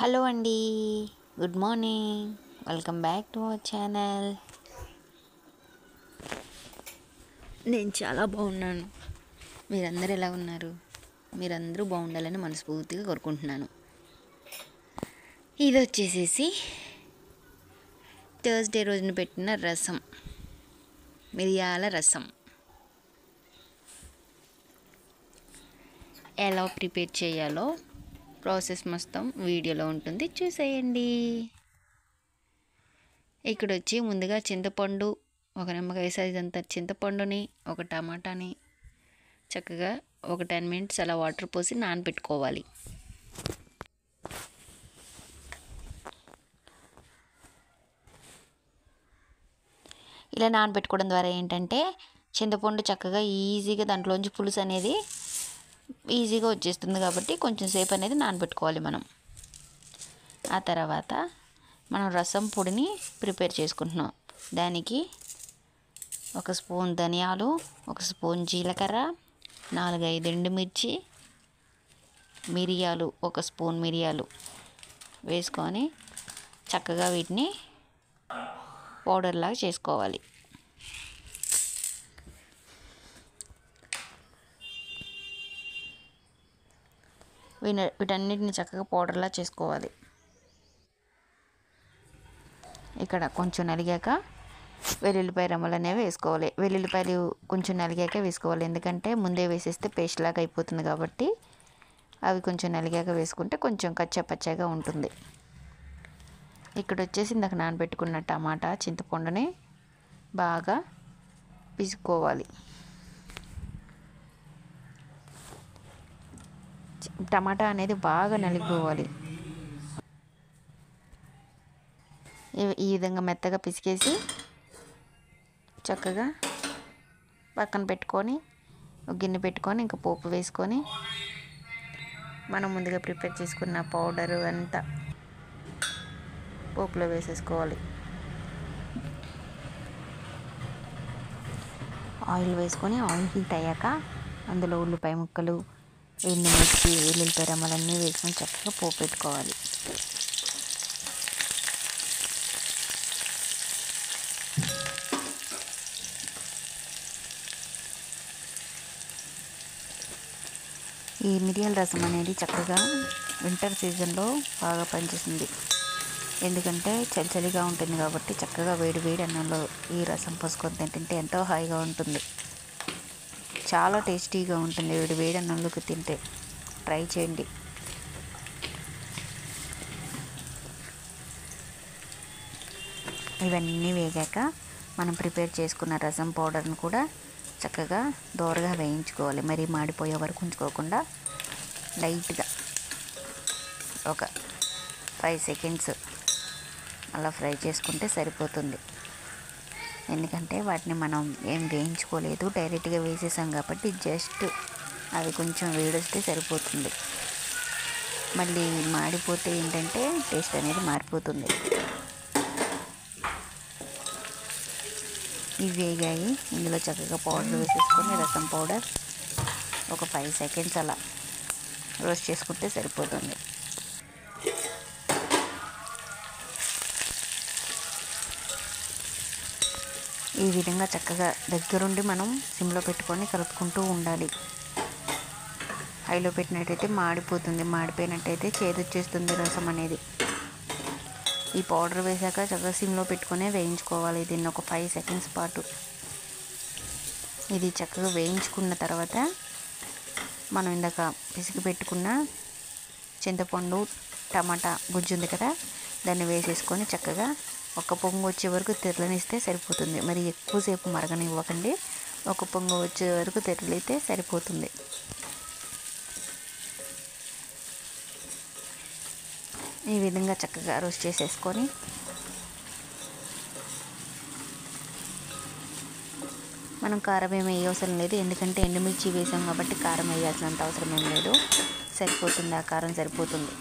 hello అండి good morning welcome back to our channel నేను చాలా బాగున్నాను మీరందరూ ఎలా ఉన్నారు మీరందరూ బాగుండాలని మనస్ఫూర్తిగా కోరుకుంటున్నాను ఇది వచ్చేసేసి థర్స్డే రోజున పెట్టిన రసం మిరియాల రసం ఎలా ప్రిపేర్ చేయాలో ప్రాసెస్ మొత్తం వీడియోలో ఉంటుంది చూసేయండి ఇక్కడ వచ్చి ముందుగా చింతపండు ఒక నిమ్మకాయ సైజ్ అంత చింతపండుని ఒక టమాటాని చక్కగా ఒక టెన్ మినిట్స్ అలా వాటర్ పోసి నానబెట్టుకోవాలి ఇలా నానబెట్టుకోవడం ద్వారా ఏంటంటే చింతపండు చక్కగా ఈజీగా దాంట్లోంచి పులుసు అనేది ఈజీగా వచ్చేస్తుంది కాబట్టి కొంచెం సేపు అనేది నానబెట్టుకోవాలి మనం ఆ తర్వాత మనం రసం పొడిని ప్రిపేర్ చేసుకుంటున్నాం దానికి ఒక స్పూన్ ధనియాలు ఒక స్పూన్ జీలకర్ర నాలుగైదు ఎండుమిర్చి మిరియాలు ఒక స్పూన్ మిరియాలు వేసుకొని చక్కగా వీటిని పౌడర్ లాగా చేసుకోవాలి వీన వీటన్నిటిని చక్కగా పౌడర్లా చేసుకోవాలి ఇక్కడ కొంచెం నలిగాక వెల్లుల్లిపాయ రెమ్మలు అనేవి వేసుకోవాలి వెల్లుల్లిపాయలు కొంచెం నలిగాక వేసుకోవాలి ఎందుకంటే ముందే వేసేస్తే పేస్ట్ లాగా అయిపోతుంది కాబట్టి అవి కొంచెం నలిగాక వేసుకుంటే కొంచెం కచ్చా పచ్చగా ఉంటుంది ఇక్కడ వచ్చేసి ఇందాక నానబెట్టుకున్న టమాటా చింతపండుని బాగా పిసుకోవాలి టమాటా అనేది బాగా నలిగిపోవాలి ఈ- ఈ విధంగా మెత్తగా పిసికేసి చక్కగా పక్కన పెట్టుకొని ఒక గిన్నె పెట్టుకొని ఇంకా పోపు వేసుకొని మనం ముందుగా ప్రిపేర్ చేసుకున్న పౌడరు అంతా పోపులో వేసేసుకోవాలి ఆయిల్ వేసుకొని ఆయిల్ హీట్ అయ్యాక అందులో ఉల్లిపాయ ముక్కలు ఎండుమిర్చి వెల్లుల్లిపాయ రెమ్మలన్నీ వేసుకొని చక్కగా పోపు పెట్టుకోవాలి ఈ మిరియాల రసం అనేది చక్కగా వింటర్ సీజన్లో బాగా పనిచేస్తుంది ఎందుకంటే చలి చలిగా ఉంటుంది కాబట్టి చక్కగా వేడి వేడి అన్నంలో ఈ రసం పోసుకొని తింటుంటే ఎంతో హాయిగా ఉంటుంది చాలా టేస్టీగా ఉంటుంది వేడి వేడి అన్నంలోకి తింటే ట్రై చేయండి ఇవన్నీ వేగాక మనం ప్రిపేర్ చేసుకున్న రసం పౌడర్ని కూడా చక్కగా దోరగా వేయించుకోవాలి మరీ మాడిపోయే వరకు ఉంచుకోకుండా లైట్గా ఒక ఫైవ్ సెకండ్స్ అలా ఫ్రై చేసుకుంటే సరిపోతుంది ఎందుకంటే వాటిని మనం ఏం వేయించుకోలేదు డైరెక్ట్గా వేసేసాం కాబట్టి జస్ట్ అవి కొంచెం వేడొస్తే సరిపోతుంది మళ్ళీ మాడిపోతే ఏంటంటే టేస్ట్ అనేది మారిపోతుంది ఇవి వేగాయి ఇందులో చక్కగా పౌడర్ వేసేసుకొని రసం పౌడర్ ఒక ఫైవ్ సెకండ్స్ అలా రోస్ట్ చేసుకుంటే సరిపోతుంది ఈ విధంగా చక్కగా దగ్గరుండి మనం సిమ్లో పెట్టుకొని కలుపుకుంటూ ఉండాలి హైలో పెట్టినట్టయితే మాడిపోతుంది మాడిపోయినట్టయితే చేదొచ్చేస్తుంది రసం అనేది ఈ పౌడర్ వేసాక చక్కగా సిమ్లో పెట్టుకొని వేయించుకోవాలి దీన్ని ఒక ఫైవ్ సెకండ్స్ పాటు ఇది చక్కగా వేయించుకున్న తర్వాత మనం ఇందాక పిసికి పెట్టుకున్న చింతపండు టమాటా గుజ్జు ఉంది కదా దాన్ని వేసేసుకొని చక్కగా ఒక పొంగు వచ్చే వరకు తెరలనిస్తే సరిపోతుంది మరి ఎక్కువసేపు మరగనివ్వకండి ఒక పొంగు వచ్చే వరకు తెరలితే సరిపోతుంది ఈ విధంగా చక్కగా రోస్ట్ చేసేసుకొని మనం కారం ఏమి వేయవసరం లేదు ఎందుకంటే ఎండుమిర్చి వేసాం కాబట్టి కారం వేయాల్సినంత అవసరం ఏం లేదు సరిపోతుంది ఆ కారం సరిపోతుంది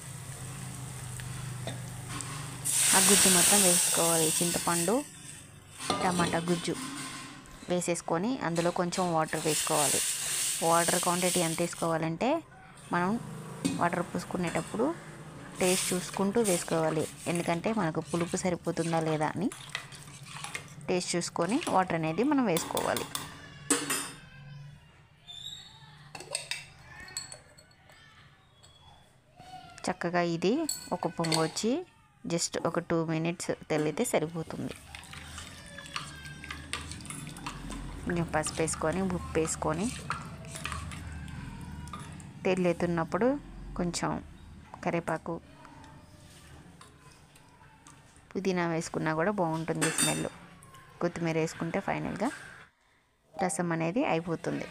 ఆ గుజ్జు మొత్తం వేసుకోవాలి చింతపండు టమాటా గుజ్జు వేసేసుకొని అందులో కొంచెం వాటర్ వేసుకోవాలి వాటర్ క్వాంటిటీ ఎంత వేసుకోవాలంటే మనం వాటర్ పోసుకునేటప్పుడు టేస్ట్ చూసుకుంటూ వేసుకోవాలి ఎందుకంటే మనకు పులుపు సరిపోతుందా లేదా అని టేస్ట్ చూసుకొని వాటర్ అనేది మనం వేసుకోవాలి చక్కగా ఇది ఒక పొంగు వచ్చి జస్ట్ ఒక టూ మినిట్స్ తెల్లితే సరిపోతుంది కొంచెం పసుపు వేసుకొని ఉప్పు వేసుకొని తెల్లేతున్నప్పుడు కొంచెం కరివేపాకు పుదీనా వేసుకున్నా కూడా బాగుంటుంది స్మెల్ కొత్తిమీర వేసుకుంటే ఫైనల్గా రసం అనేది అయిపోతుంది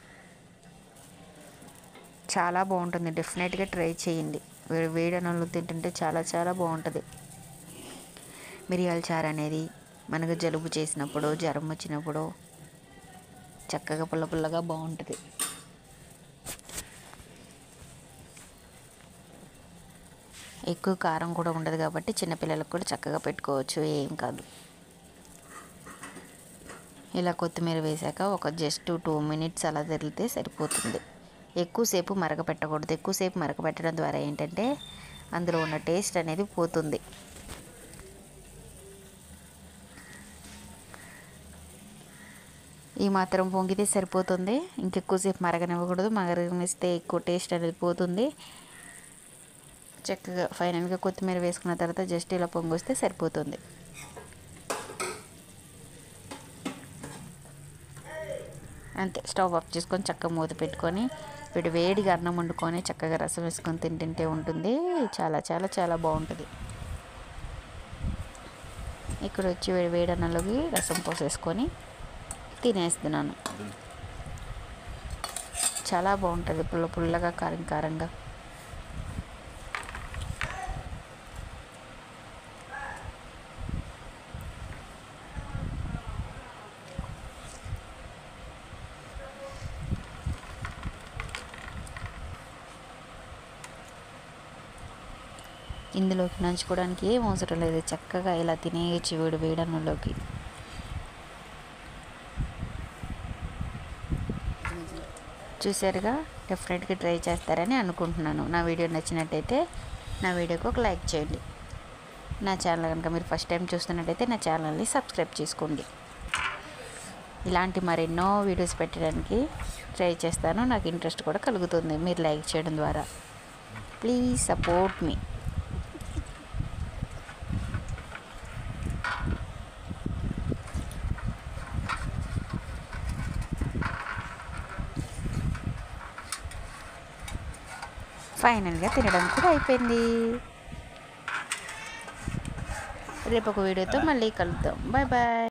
చాలా బాగుంటుంది డెఫినెట్గా ట్రై చేయండి వే- వేడి అన్నంలో తింటుంటే చాలా చాలా బాగుంటుంది మిరియాల చారు అనేది మనకు జలుబు చేసినప్పుడు జ్వరం వచ్చినప్పుడు చక్కగా పుల్ల పుల్లగా బాగుంటుంది ఎక్కువ కారం కూడా ఉండదు కాబట్టి చిన్నపిల్లలకు కూడా చక్కగా పెట్టుకోవచ్చు ఏం కాదు ఇలా కొత్తిమీర వేసాక ఒక జస్ట్ టూ మినిట్స్ అలా తిరిగితే సరిపోతుంది ఎక్కువసేపు మరగపెట్టకూడదు ఎక్కువసేపు మరగపెట్టడం ద్వారా ఏంటంటే అందులో ఉన్న టేస్ట్ అనేది పోతుంది ఈ మాత్రం పొంగితే సరిపోతుంది ఇంకెక్కువసేపు మరగనివ్వకూడదు మరగనిస్తే ఎక్కువ టేస్ట్ అనేది పోతుంది చక్కగా ఫైనల్గా కొత్తిమీర వేసుకున్న తర్వాత జస్ట్ ఇలా పొంగొస్తే సరిపోతుంది అంతే స్టవ్ ఆఫ్ చేసుకొని చక్కగా మూత పెట్టుకొని వీడు వేడిగా అన్నం వండుకొని చక్కగా రసం వేసుకొని తింటుంటే ఉంటుంది చాలా చాలా చాలా బాగుంటుంది ఇక్కడ వచ్చి వేడి వేడి అన్నంలోకి రసం పోసేసుకొని తినేస్తున్నాను చాలా బాగుంటుంది పుల్ల పుల్లగా కారం కారంగా ఇందులోకి నంచుకోవడానికి ఏం అవసరం లేదు చక్కగా ఇలా తినేయచ్చు వేడి వేడన్నంలోకి చూసారుగా డెఫినెట్గా ట్రై చేస్తారని అనుకుంటున్నాను నా వీడియో నచ్చినట్టయితే నా వీడియోకి ఒక లైక్ చేయండి నా ఛానల్ కనుక మీరు ఫస్ట్ టైం చూస్తున్నట్టయితే నా ఛానల్ని సబ్స్క్రైబ్ చేసుకోండి ఇలాంటి మరెన్నో వీడియోస్ పెట్టడానికి ట్రై చేస్తాను నాకు ఇంట్రెస్ట్ కూడా కలుగుతుంది మీరు లైక్ చేయడం ద్వారా ప్లీజ్ సపోర్ట్ మీ ఫైనల్గా తినడం కూడా అయిపోయింది రేపు ఒక వీడియోతో మళ్ళీ కలుద్దాం బాయ్ బాయ్